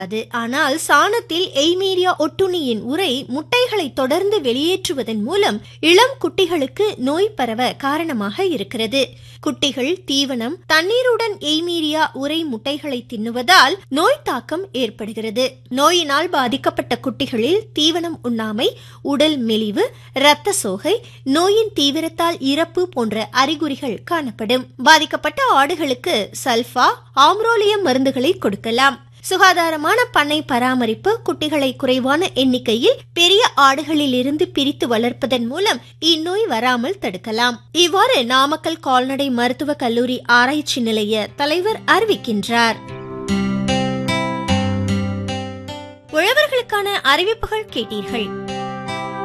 அது ஆனால் சாணத்தில் எய்மீரியா ஒட்டுண்ணியின் உரை முட்டைகளை தொடர்ந்து வெளியேற்றுவதன் மூலம் இளம் குட்டிகளுக்கு நோய் பரவ காரணமாக இருக்கிறது குட்டிகள் தீவனம் தண்ணீருடன் எய்மீரியா உரை முட்டைகளை தின்னுவதால் நோய் தாக்கம் ஏற்படுகிறது நோயினால் பாதிக்கப்பட்ட குட்டிகளில் தீவனம் உண்ணாமை உடல் மெலிவு இரத்த சோகை நோயின் தீவிரத்தால் இறப்பு போன்ற அறிகுறிகள் காணப்படும் பாதிக்கப்பட்ட ஆடுகளுக்கு சல்ஃபா ஆம்ரோலியம் மருந்துகளை கொடுக்கலாம் சுகாதாரமான பண்ணை பராமரிப்பு குட்டிகளை குறைவான எண்ணிக்கையில் பெரிய ஆடுகளில் இருந்து பிரித்து வளர்ப்பதன் மூலம் இந்நோய் வராமல் தடுக்கலாம் இவ்வாறு நாமக்கல் கால்நடை மருத்துவக் கல்லூரி ஆராய்ச்சி நிலைய தலைவர் அறிவிக்கின்றார் உழவர்களுக்கான அறிவிப்புகள் கேட்டீர்கள்